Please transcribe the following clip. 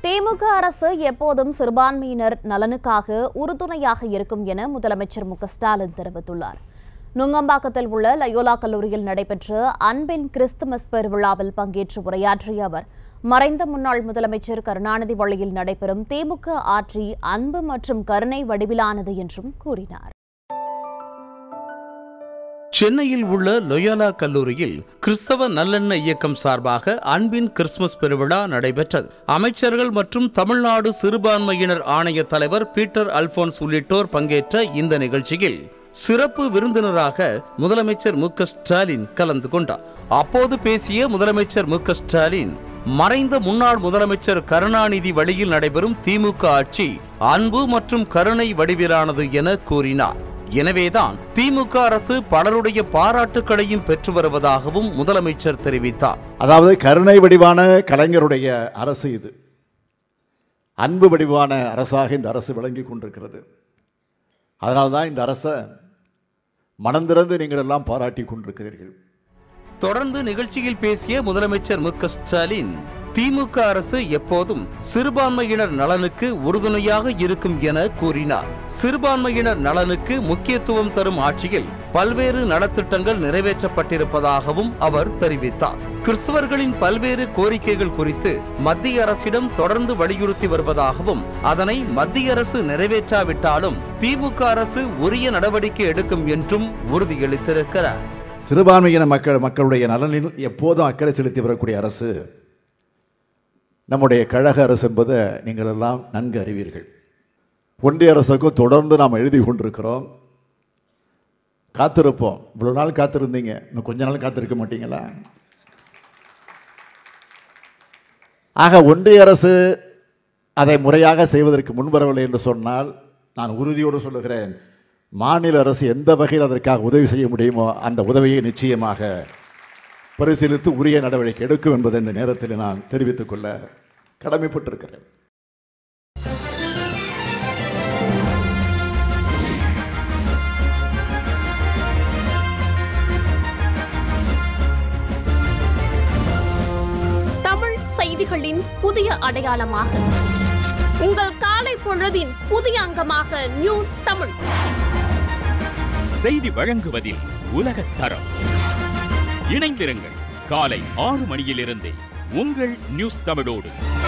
திமுக அரசு எப்போதும் சிறுபான்மையினர் நலனுக்காக உறுதுணையாக இருக்கும் என முதலமைச்சர் மு க ஸ்டாலின் தெரிவித்துள்ளார் நுங்கம்பாக்கத்தில் உள்ள லயோலா கல்லூரியில் நடைபெற்ற அன்பின் கிறிஸ்துமஸ் பெருவிழாவில் பங்கேற்று உரையாற்றிய அவர் மறைந்த முன்னாள் முதலமைச்சர் கருணாநிதி வழியில் நடைபெறும் திமுக ஆட்சி அன்பு மற்றும் கருணை வடிவிலானது என்றும் கூறினார் சென்னையில் உள்ள லொயோலா கல்லூரியில் கிறிஸ்தவ நல்லெண்ண இயக்கம் சார்பாக அன்பின் கிறிஸ்துமஸ் பெருவிழா நடைபெற்றது அமைச்சர்கள் மற்றும் தமிழ்நாடு சிறுபான்மையினர் ஆணைய தலைவர் பீட்டர் அல்போன்ஸ் உள்ளிட்டோர் பங்கேற்ற இந்த நிகழ்ச்சியில் சிறப்பு விருந்தினராக முதலமைச்சர் மு க ஸ்டாலின் கலந்து கொண்டார் அப்போது பேசிய முதலமைச்சர் மு க ஸ்டாலின் மறைந்த முன்னாள் முதலமைச்சர் கருணாநிதி வழியில் நடைபெறும் திமுக ஆட்சி அன்பு மற்றும் கருணை வடிவிலானது என கூறினார் எனவேதான் திமுக அரசு பலருடைய பாராட்டுக்களையும் பெற்று வருவதாகவும் முதலமைச்சர் தெரிவித்தார் அதாவது கருணை வடிவான கலைஞருடைய அரசு இது அன்பு வடிவான அரசாக இந்த அரசு விளங்கி கொண்டிருக்கிறது அதனால்தான் இந்த அரசை மனந்திறந்து நீங்கள் எல்லாம் பாராட்டி கொண்டிருக்கிறீர்கள் தொடர்ந்து நிகழ்ச்சியில் பேசிய முதலமைச்சர் மு க ஸ்டாலின் திமுக அரசு எப்போதும் சிறுபான்மையினர் நலனுக்கு உறுதுணையாக இருக்கும் என கூறினார் சிறுபான்மையினர் நலனுக்கு முக்கியத்துவம் தரும் ஆட்சியில் பல்வேறு நலத்திட்டங்கள் நிறைவேற்றப்பட்டிருப்பதாகவும் அவர் தெரிவித்தார் கிறிஸ்தவர்களின் பல்வேறு கோரிக்கைகள் குறித்து மத்திய அரசிடம் தொடர்ந்து வலியுறுத்தி வருவதாகவும் அதனை மத்திய அரசு நிறைவேற்றாவிட்டாலும் திமுக அரசு உரிய நடவடிக்கை எடுக்கும் என்றும் உறுதியளித்திருக்கிறார் சிறுபான்மையின மக்கள் மக்களுடைய நலனில் எப்போதும் அக்கறை செலுத்தி வரக்கூடிய அரசு நம்முடைய கழக அரசு என்பதை நீங்கள் எல்லாம் நன்கு அறிவீர்கள் ஒன்றிய அரசுக்கும் தொடர்ந்து நாம் எழுதி கொண்டிருக்கிறோம் காத்திருப்போம் இவ்வளோ நாள் காத்திருந்தீங்க இன்னும் கொஞ்ச நாள் காத்திருக்க மாட்டீங்களா ஆக ஒன்றிய அரசு அதை முறையாக செய்வதற்கு முன்வரவில்லை என்று சொன்னால் நான் உறுதியோடு சொல்லுகிறேன் மாநில அரசு எந்த வகையில் அதற்காக உதவி செய்ய முடியுமோ அந்த உதவியை நிச்சயமாக பரிசீலித்து உரிய நடவடிக்கை எடுக்கும் என்பதை இந்த நேரத்தில் நான் தெரிவித்துக் கொள்ள கடமைப்பட்டிருக்கிறேன் தமிழ் செய்திகளின் புதிய அடையாளமாக உங்கள் காலை பொழுதின் புதிய அங்கமாக நியூஸ் தமிழ் செய்தி வழங்குவதில் உலகத் தரம் இணைந்திருங்கள் காலை ஆறு மணியிலிருந்தே உங்கள் நியூஸ் தமிழோடு